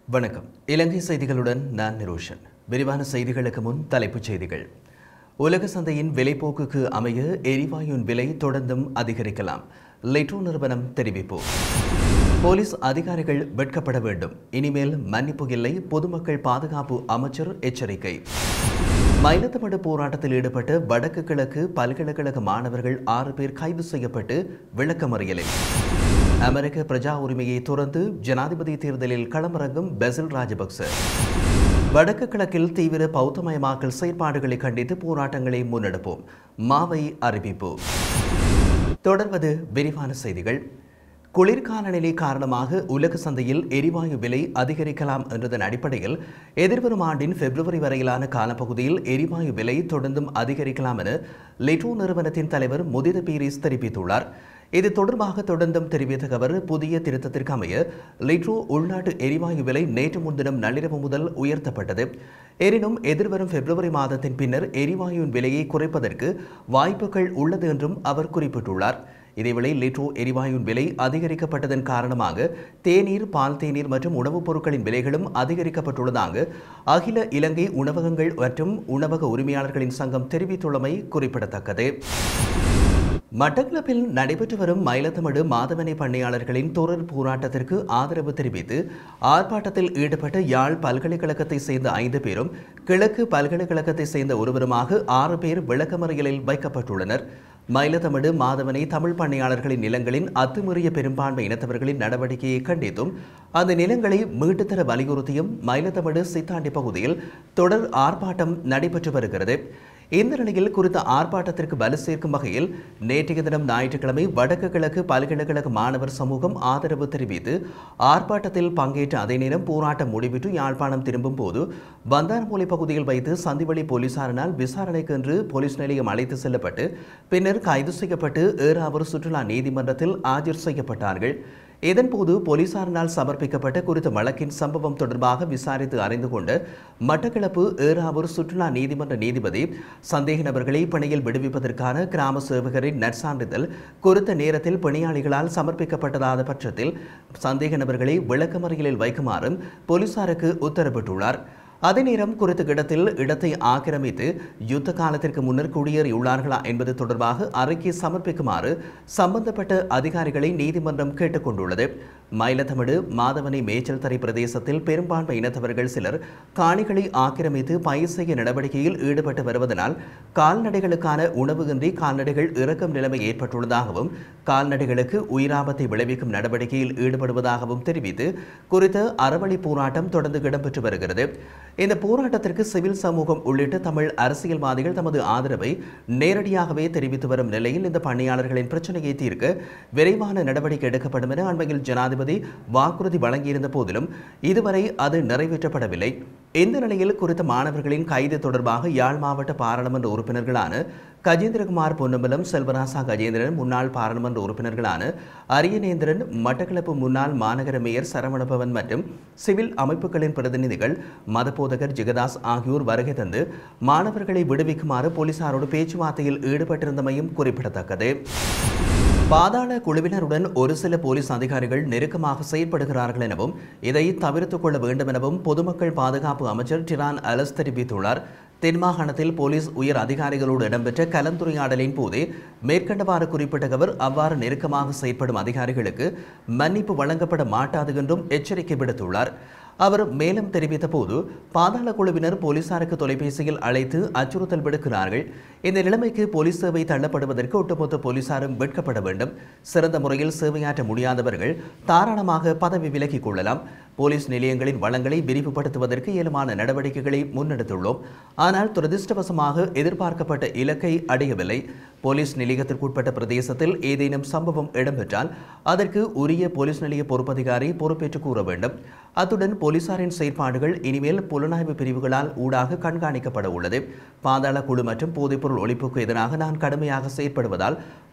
வணக்கம் இலங்கை செய்திகளுடன் நான் நிரோஷன் விரிவான செய்திகளுக்கு முன் தலைப்புச் செய்திகள் உலக சந்தையின் விலைப்போக்குக்கு அமைய எரிவாயுவின் விலை தொடர்ந்தும் அதிகரிக்கலாம் லிட்ரோ நிறுவனம் தெரிவிப்பு போலீஸ் அதிகாரிகள் வெட்கப்பட வேண்டும் இனிமேல் மன்னிப்பு இல்லை பொதுமக்கள் பாதுகாப்பு அமைச்சர் எச்சரிக்கை மயிலத்தமடு போராட்டத்தில் ஈடுபட்ட வடக்கு கிழக்கு பல்கலைக்கழக மாணவர்கள் ஆறு பேர் கைது செய்யப்பட்டு விளக்கமறியலில் அமெரிக்க பிரஜா உரிமையை துறந்து ஜனாதிபதி தேர்தலில் களமிறங்கும் பெசில் ராஜபக்ச வடக்கு கிழக்கில் தீவிர பௌத்தமயமாக்கல் செயற்பாடுகளை கண்டித்து போராட்டங்களை முன்னெடுப்போம் மாவை அறிவிப்பு தொடர்வது விரிவான செய்திகள் குளிர்கால நிலை காரணமாக உலக சந்தையில் எரிவாயு விலை அதிகரிக்கலாம் என்றதன் அடிப்படையில் எதிர்வரும் ஆண்டின் பிப்ரவரி வரையிலான காலப்பகுதியில் எரிவாயு விலை தொடர்ந்தும் அதிகரிக்கலாம் என லிட்ரோ நிறுவனத்தின் தலைவர் முதித பீரிஸ் தெரிவித்துள்ளார் இது தொடர்பாக தொடர்ந்தும் தெரிவித்த அவர் புதிய திருத்தத்திற்கு அமைய லிட்ரோ உள்நாட்டு எரிவாயு விலை நேற்று முன்தினம் நள்ளிரவு முதல் உயர்த்தப்பட்டது எனினும் எதிர்வரும் பிப்ரவரி மாதத்தின் பின்னர் எரிவாயுவின் விலையை குறைப்பதற்கு வாய்ப்புகள் உள்ளது என்றும் அவர் குறிப்பிட்டுள்ளார் இதேவேளை லிட்ரோ எரிவாயுவின் விலை அதிகரிக்கப்பட்டதன் காரணமாக தேநீர் பால் தேநீர் மற்றும் உணவுப் பொருட்களின் விலைகளும் அதிகரிக்கப்பட்டுள்ளதாக அகில இலங்கை உணவகங்கள் மற்றும் உணவக உரிமையாளர்களின் சங்கம் தெரிவித்துள்ளமை குறிப்பிடத்தக்கது மட்டக்களப்பில் நடைபெற்று வரும் மயிலத்தமடு மாதவனை பண்ணையாளர்களின் தொடர் போராட்டத்திற்கு ஆதரவு தெரிவித்து ஆர்ப்பாட்டத்தில் ஈடுபட்ட யாழ் பல்கலைக்கழகத்தை சேர்ந்த ஐந்து பேரும் கிழக்கு பல்கலைக்கழகத்தை சேர்ந்த ஒருவருமாக ஆறு பேர் விளக்கமறியலில் வைக்கப்பட்டுள்ளனர் மயிலத்தமடு மாதவனை தமிழ் பண்ணையாளர்களின் நிலங்களின் அத்துமீறிய பெரும்பான்மை இனத்தவர்களின் நடவடிக்கையை கண்டித்தும் அந்த நிலங்களை மீட்டுத்தர வலியுறுத்தியும் மயிலத்தமடு சித்தாண்டி பகுதியில் தொடர் ஆர்ப்பாட்டம் நடைபெற்று வருகிறது இந்த நிலையில் குறித்த ஆர்ப்பாட்டத்திற்கு வலு சேர்க்கும் வகையில் நேற்றைய தினம் ஞாயிற்றுக்கிழமை வடக்கு கிழக்கு பல்கலைக்கழக மாணவர் சமூகம் ஆதரவு தெரிவித்து ஆர்ப்பாட்டத்தில் பங்கேற்ற அதே நேரம் போராட்டம் முடிவிட்டு யாழ்ப்பாணம் திரும்பும் போது பந்தாரமூலை பகுதியில் வைத்து சந்திவழி போலீசாரினால் விசாரணைக்கு என்று போலீஸ் நிலையம் அழைத்து செல்லப்பட்டு பின்னர் கைது செய்யப்பட்டு ஏறாவூர் சுற்றுலா நீதிமன்றத்தில் ஆஜர் செய்யப்பட்டார்கள் இதன்போது போலீசாரினால் சமர்ப்பிக்கப்பட்ட குறித்த வழக்கின் சம்பவம் தொடர்பாக விசாரித்து அறிந்து கொண்ட மட்டக்களப்பு ஏறாவூர் சுற்றுலா நீதிமன்ற நீதிபதி சந்தேக நபர்களை பணியில் விடுவிப்பதற்கான கிராம சேவகரின் நற்சான்றிதழ் குறித்த நேரத்தில் பணியாளிகளால் சமர்ப்பிக்கப்பட்டதாத பட்சத்தில் சந்தேக நபர்களை விளக்கமறியலில் வைக்குமாறும் போலீசாருக்கு உத்தரவிட்டுள்ளார் அதே நேரம் குறித்த இடத்தில் இடத்தை ஆக்கிரமித்து யுத்த காலத்திற்கு முன்னர் குடியேறியுள்ளார்களா என்பது தொடர்பாக அறிக்கை சமர்ப்பிக்குமாறு சம்பந்தப்பட்ட அதிகாரிகளை நீதிமன்றம் கேட்டுக்கொண்டுள்ளது மயிலத்தமிடு மாதவனை மேய்ச்சல் தரை பிரதேசத்தில் பெரும்பான்மை இனத்தவர்கள் சிலர் காணிகளை ஆக்கிரமித்து பயிர் செய்ய நடவடிக்கையில் ஈடுபட்டு வருவதனால் கால்நடைகளுக்கான உணவு இன்றி கால்நடைகள் இறக்கும் நிலைமை ஏற்பட்டுள்ளதாகவும் கால்நடைகளுக்கு உயிராபத்தை விளைவிக்கும் நடவடிக்கையில் ஈடுபடுவதாகவும் தெரிவித்து குறித்த அறவழி போராட்டம் தொடர்ந்து இடம்பெற்று வருகிறது இந்த போராட்டத்திற்கு சிவில் சமூகம் உள்ளிட்ட தமிழ் அரசியல்வாதிகள் தமது ஆதரவை நேரடியாகவே தெரிவித்து வரும் நிலையில் இந்த பணியாளர்களின் பிரச்சனையை தீர்க்க விரைவான நடவடிக்கை எடுக்கப்படும் என அண்மையில் ஜனாதிபதி வாக்குறுதி வழங்கியிருந்த போதிலும் இதுவரை அது நிறைவேற்றப்படவில்லை இந்த நிலையில் குறித்த மாணவர்களின் கைது தொடர்பாக யாழ் மாவட்ட பாராளுமன்ற உறுப்பினர்களான கஜேந்திரகுமார் பொன்னம்பலம் செல்வராசா கஜேந்திரன் முன்னாள் பாராளுமன்ற உறுப்பினர்களான அரியநேந்திரன் மட்டக்களப்பு முன்னாள் மாநகர மேயர் சரவணபவன் மற்றும் சிவில் அமைப்புகளின் பிரதிநிதிகள் மதபோதகர் ஜெகதாஸ் ஆகியோர் வருகை தந்து மாணவர்களை விடுவிக்குமாறு போலீசாரோடு பேச்சுவார்த்தையில் ஈடுபட்டிருந்தமையும் குறிப்பிடத்தக்கது பாதாள குழுவினருடன் ஒரு சில போலீஸ் அதிகாரிகள் நெருக்கமாக செயற்படுகிறார்கள் எனவும் இதை தவிர்த்துக் கொள்ள வேண்டும் எனவும் பொதுமக்கள் பாதுகாப்பு அமைச்சர் டிரான் அலஸ் தெரிவித்துள்ளார் தென்மாகாணத்தில் போலீஸ் உயர் அதிகாரிகளோடு இடம்பெற்ற கலந்துரையாடலின் போதே மேற்கண்டவாறு குறிப்பிட்ட அவர் அவ்வாறு நெருக்கமாக செயற்படும் அதிகாரிகளுக்கு மன்னிப்பு வழங்கப்பட மாட்டாது என்றும் எச்சரிக்கை விடுத்துள்ளார் அவர் மேலும் தெரிவித்த போது பாதாள குழுவினர் போலீசாருக்கு தொலைபேசியில் அழைத்து அச்சுறுத்தல் விடுக்கிறார்கள் இந்த நிலைமைக்கு போலீஸ் சேவை தள்ளப்படுவதற்கு ஒட்டுமொத்த போலீசாரும் வெட்கப்பட வேண்டும் சிறந்த முறையில் சேவையாற்ற முடியாதவர்கள் தாராளமாக பதவி விலகிக் கொள்ளலாம் போலீஸ் நிலையங்களின் வளங்களை விரிவுபடுத்துவதற்கு இயலுமான நடவடிக்கைகளை முன்னெடுத்துள்ளோம் ஆனால் துரதிருஷ்டவசமாக எதிர்பார்க்கப்பட்ட இலக்கை அடையவில்லை போலீஸ் நிலையத்திற்குட்பட்ட பிரதேசத்தில் ஏதேனும் சம்பவம் இடம்பெற்றால் அதற்கு உரிய போலீஸ் நிலைய பொறுப்பதிகாரி பொறுப்பேற்று கூற வேண்டும் அத்துடன் போலீசாரின் செயற்பாடுகள் இனிமேல் புலனாய்வு பிரிவுகளால் ஊடாக கண்காணிக்கப்பட உள்ளது பாதாள குழு மற்றும் போதைப்பொருள் ஒழிப்புக்கு எதிராக நான் கடுமையாக செயற்படுவதால்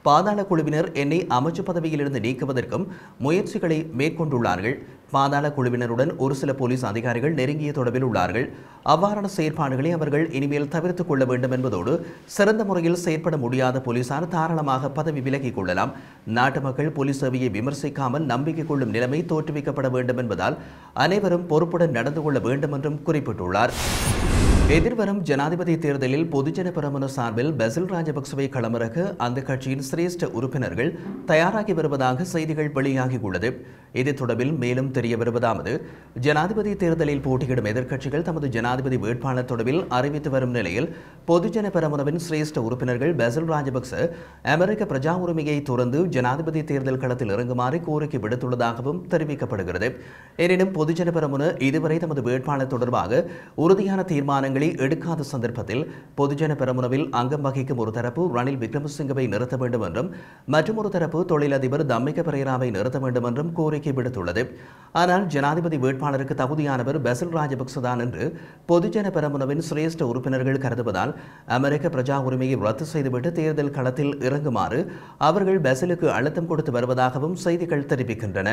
பாதாள குழுவினர் என்னை அமைச்சு பதவியிலிருந்து நீக்குவதற்கும் முயற்சிகளை மேற்கொண்டுள்ளார்கள் பாதாள குழுவினருடன் ஒரு சில போலீஸ் அதிகாரிகள் நெருங்கிய தொடர்பில் உள்ளார்கள் அவ்வாறான செயற்பாடுகளை அவர்கள் இனிமேல் தவிர்த்துக் கொள்ள வேண்டும் என்பதோடு சிறந்த முறையில் செயற்பட முடியாத போலீசார் தாராளமாக பதவி விலகிக் கொள்ளலாம் நாட்டு மக்கள் போலீஸ் சேவையை விமர்சிக்காமல் நம்பிக்கை கொள்ளும் நிலைமை தோற்றுவிக்கப்பட வேண்டும் என்பதால் அனைவரும் பொறுப்புடன் நடந்து கொள்ள வேண்டும் என்றும் குறிப்பிட்டுள்ளார் எதிர்வரும் ஜனாதிபதி தேர்தலில் பொதுஜன பெரமுன சார்பில் பெசில் ராஜபக்சவை களமிறக்க அந்த கட்சியின் சிரேஷ்ட உறுப்பினர்கள் தயாராகி வருவதாக செய்திகள் வெளியாகியுள்ளது இது தொடர்பில் மேலும் தெரிய வருவதாவது ஜனாதிபதி தேர்தலில் போட்டியிடும் எதிர்க்கட்சிகள் தமது ஜனாதிபதி வேட்பாளர் தொடர்பில் அறிவித்து வரும் நிலையில் பொதுஜன பெரமுனவின் சிரேஷ்ட உறுப்பினர்கள் பெசில் ராஜபக்ச அமெரிக்க பிரஜா உரிமையை துறந்து ஜனாதிபதி தேர்தல் களத்தில் இறங்குமாறு கோரிக்கை விடுத்துள்ளதாகவும் தெரிவிக்கப்படுகிறது எனினும் பொதுஜன பெரமுன இதுவரை தமது வேட்பாளர் தொடர்பாக உறுதியான தீர்மானங்களை எடுக்காத சந்தர்ப்பத்தில் பொதுஜன பெரமுனவில் அங்கம் வகிக்கும் ஒரு தரப்பு ரணில் விக்ரமசிங்கவை நிறுத்த வேண்டும் என்றும் மற்றும் ஒரு தரப்பு தொழிலதிபர் தம்மிக பெரேராவை நிறுத்த வேண்டும் என்றும் கோரிக்கை விடுத்துள்ளது ஆனால் ஜனாதிபதி வேட்பாளருக்கு தகுதியானவர் பெசில் ராஜபக்ச தான் என்று பொதுஜன பெரமுனவின் சிரேஷ்ட உறுப்பினர்கள் கருதுவதால் அமெரிக்க பிரஜா உரிமையை ரத்து செய்துவிட்டு தேர்தல் களத்தில் இறங்குமாறு அவர்கள் பெசிலுக்கு அழுத்தம் கொடுத்து வருவதாகவும் செய்திகள் தெரிவிக்கின்றன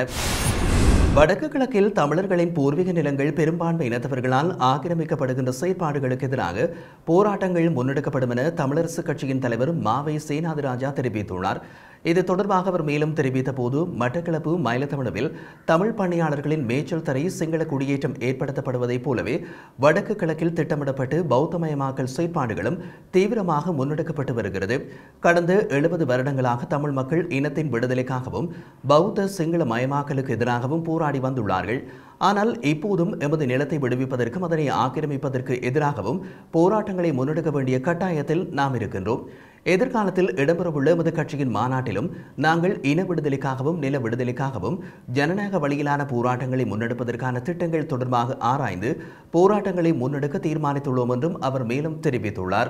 வடக்கு கிழக்கில் தமிழர்களின் பூர்வீக நிலங்கள் பெரும்பான்மை இனத்தவர்களால் ஆக்கிரமிக்கப்படுகின்ற செயற்பாடுகளுக்கு எதிராக போராட்டங்கள் முன்னெடுக்கப்படும் என தமிழரசு கட்சியின் தலைவர் மாவை சேனாதிராஜா தெரிவித்துள்ளார் இது தொடர்பாக அவர் மேலும் தெரிவித்த போது மட்டக்களப்பு மயிலத்தமிழவில் தமிழ் பணியாளர்களின் மேய்ச்சல் தரை சிங்கள குடியேற்றம் ஏற்படுத்தப்படுவதைப் போலவே வடக்கு கிழக்கில் திட்டமிடப்பட்டு பௌத்தமயமாக்கல் செயற்பாடுகளும் தீவிரமாக முன்னெடுக்கப்பட்டு வருகிறது கடந்த எழுபது வருடங்களாக தமிழ் மக்கள் இனத்தின் விடுதலைக்காகவும் பௌத்த சிங்கள மயமாக்கலுக்கு எதிராகவும் போராடி வந்துள்ளார்கள் ஆனால் இப்போதும் எமது நிலத்தை விடுவிப்பதற்கும் அதனை ஆக்கிரமிப்பதற்கு எதிராகவும் போராட்டங்களை முன்னெடுக்க வேண்டிய கட்டாயத்தில் நாம் இருக்கின்றோம் எதிர்காலத்தில் இடம்பெறவுள்ள எமது கட்சியின் மாநாட்டிலும் நாங்கள் இன விடுதலைக்காகவும் நில விடுதலைக்காகவும் ஜனநாயக வழியிலான போராட்டங்களை முன்னெடுப்பதற்கான திட்டங்கள் தொடர்பாக ஆராய்ந்து போராட்டங்களை முன்னெடுக்க தீர்மானித்துள்ளோம் என்றும் அவர் மேலும் தெரிவித்துள்ளார்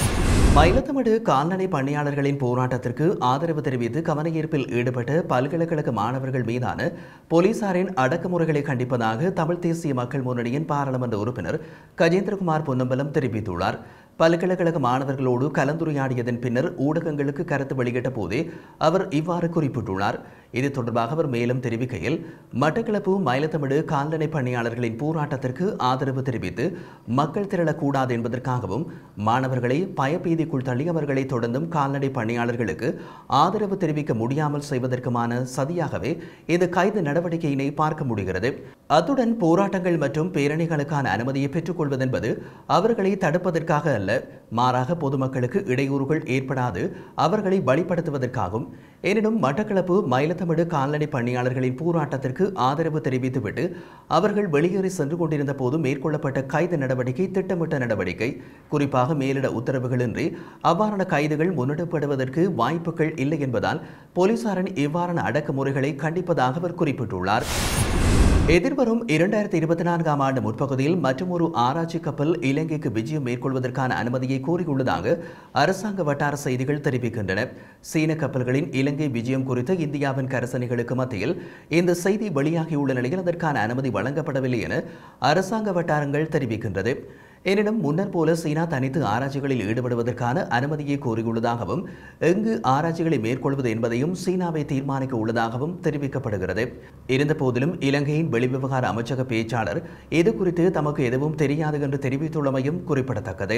மயிலத்தமடு கால்நடை பணியாளர்களின் போராட்டத்திற்கு ஆதரவு தெரிவித்து கவனஈர்ப்பில் ஈடுபட்ட பல்கலைக்கழக மாணவர்கள் மீதான போலீசாரின் அடக்குமுறைகளை கண்டிப்பதாக தமிழ் தேசிய மக்கள் முன்னணியின் பாராளுமன்ற உறுப்பினர் கஜேந்திரகுமார் பொன்னம்பலம் தெரிவித்துள்ளார் பல்கலைக்கழக மாணவர்களோடு கலந்துரையாடியதன் பின்னர் ஊடகங்களுக்கு கருத்து வெளியிட்ட போதே அவர் இவ்வாறு குறிப்பிட்டுள்ளார் இது தொடர்பாக அவர் மேலும் தெரிவிக்கையில் மட்டக்களப்பு மயிலத்தமிடு கால்நடை பணியாளர்களின் போராட்டத்திற்கு ஆதரவு தெரிவித்து மக்கள் திரளக்கூடாது என்பதற்காகவும் மாணவர்களை பயபீதிக்குள் தள்ளி அவர்களை தொடர்ந்தும் கால்நடை பணியாளர்களுக்கு ஆதரவு தெரிவிக்க முடியாமல் செய்வதற்குமான சதியாகவே இந்த கைது நடவடிக்கையினை பார்க்க முடிகிறது அத்துடன் போராட்டங்கள் மற்றும் பேரணிகளுக்கான அனுமதியை பெற்றுக்கொள்வதென்பது அவர்களை தடுப்பதற்காக அல்ல மாறாக பொதுமக்களுக்கு இடையூறுகள் ஏற்படாது அவர்களை வழிப்படுத்துவதற்காகும் எனினும் மட்டக்களப்பு மயிலத்தமிடு கால்நடை பணியாளர்களின் போராட்டத்திற்கு ஆதரவு தெரிவித்துவிட்டு அவர்கள் வெளியேறி சென்று கொண்டிருந்த போது மேற்கொள்ளப்பட்ட கைது நடவடிக்கை திட்டமிட்ட நடவடிக்கை குறிப்பாக மேலிட உத்தரவுகளின்றி அவ்வாறான கைதுகள் முன்னெடுப்படுவதற்கு வாய்ப்புகள் இல்லை என்பதால் போலீசாரின் இவ்வாறான அடக்குமுறைகளை கண்டிப்பதாக அவர் குறிப்பிட்டுள்ளார் எதிர்வரும் இரண்டாயிரத்தி இருபத்தி நான்காம் ஆண்டு முற்பகுதியில் மற்றொரு ஆராய்ச்சி கப்பல் இலங்கைக்கு விஜயம் மேற்கொள்வதற்கான அனுமதியை கோரியுள்ளதாக அரசாங்க வட்டார செய்திகள் தெரிவிக்கின்றன சீன கப்பல்களின் இலங்கை விஜயம் குறித்து இந்தியாவின் கரசனைகளுக்கு மத்தியில் இந்த செய்தி வெளியாகியுள்ள நிலையில் அதற்கான அனுமதி வழங்கப்படவில்லை என அரசாங்க வட்டாரங்கள் தெரிவிக்கின்றது எனினும் முன்னர் போல சீனா தனித்து ஆராய்ச்சிகளில் ஈடுபடுவதற்கான அனுமதியை கோரியுள்ளதாகவும் எங்கு ஆராய்ச்சிகளை மேற்கொள்வது என்பதையும் சீனாவை தீர்மானிக்க உள்ளதாகவும் தெரிவிக்கப்படுகிறது இருந்தபோதிலும் இலங்கையின் வெளிவிவகார அமைச்சக பேச்சாளர் இது குறித்து தமக்கு எதுவும் தெரியாது என்று தெரிவித்துள்ளமையும் குறிப்பிடத்தக்கது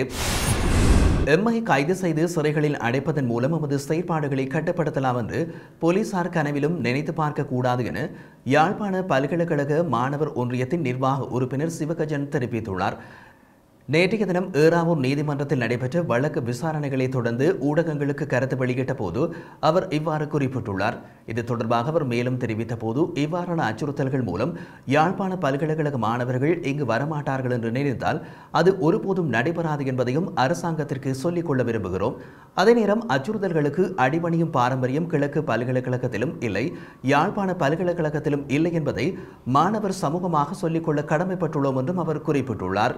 எம்மை கைது செய்து சிறைகளில் அடைப்பதன் மூலம் நமது செயற்பாடுகளை கட்டுப்படுத்தலாம் என்று போலீசார் கனவிலும் நினைத்து பார்க்க கூடாது என யாழ்ப்பாண பல்கலைக்கழக மாணவர் ஒன்றியத்தின் நிர்வாக உறுப்பினர் சிவகஜன் தெரிவித்துள்ளார் நேற்றைய தினம் ஏறாவூர் நீதிமன்றத்தில் நடைபெற்ற வழக்கு விசாரணைகளை தொடர்ந்து ஊடகங்களுக்கு கருத்து வெளியிட்ட போது அவர் இவ்வாறு குறிப்பிட்டுள்ளார் இது தொடர்பாக அவர் மேலும் தெரிவித்த போது இவ்வாறான அச்சுறுத்தல்கள் மூலம் யாழ்ப்பாண பல்கலைக்கழக மாணவர்கள் இங்கு வரமாட்டார்கள் என்று நினைத்தால் அது ஒருபோதும் நடைபெறாது என்பதையும் அரசாங்கத்திற்கு சொல்லிக் கொள்ள விரும்புகிறோம் அதே நேரம் அச்சுறுத்தல்களுக்கு அடிபணியும் பாரம்பரியம் கிழக்கு பல்கலைக்கழகத்திலும் இல்லை யாழ்ப்பாண பல்கலைக்கழகத்திலும் இல்லை என்பதை மாணவர் சமூகமாக சொல்லிக்கொள்ள கடமைப்பட்டுள்ளோம் என்றும் அவர் குறிப்பிட்டுள்ளார்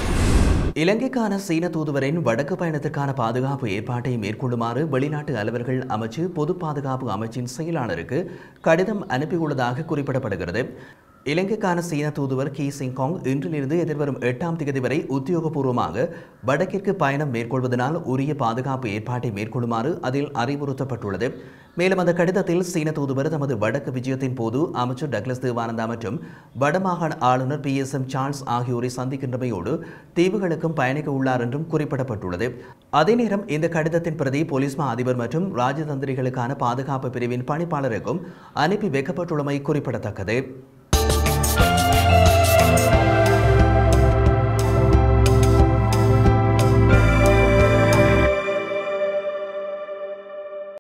இலங்கைக்கான சீன தூதுவரின் வடக்கு பயணத்திற்கான பாதுகாப்பு ஏற்பாட்டை மேற்கொள்ளுமாறு வெளிநாட்டு அலுவலர்கள் அமைச்சு பொது பாதுகாப்பு அமைச்சின் செயலாளருக்கு கடிதம் அனுப்பியுள்ளதாக குறிப்பிடப்படுகிறது இலங்கைக்கான சீன தூதுவர் கி சிங்காங் இன்றிலிருந்து எதிர்வரும் எட்டாம் தேதி வரை உத்தியோகபூர்வமாக வடக்கிற்கு பயணம் மேற்கொள்வதனால் உரிய பாதுகாப்பு ஏற்பாட்டை மேற்கொள்ளுமாறு அதில் அறிவுறுத்தப்பட்டுள்ளது மேலும் அந்த கடிதத்தில் சீன தூதுவர் தமது வடக்கு விஜயத்தின் போது அமைச்சர் டக்ளஸ் தேவானந்தா மற்றும் வடமாகாண ஆளுநர் பி எஸ் எம் சார்ல்ஸ் ஆகியோரை சந்திக்கின்றமையோடு தீவுகளுக்கும் பயணிக்க உள்ளார் என்றும் குறிப்பிடப்பட்டுள்ளது அதே நேரம் இந்த கடிதத்தின் பிரதி போலீஸ் மா அதிபர் மற்றும் ராஜதந்திரிகளுக்கான பாதுகாப்பு பிரிவின் பணிப்பாளருக்கும் அனுப்பி வைக்கப்பட்டுள்ளமை குறிப்பிடத்தக்கது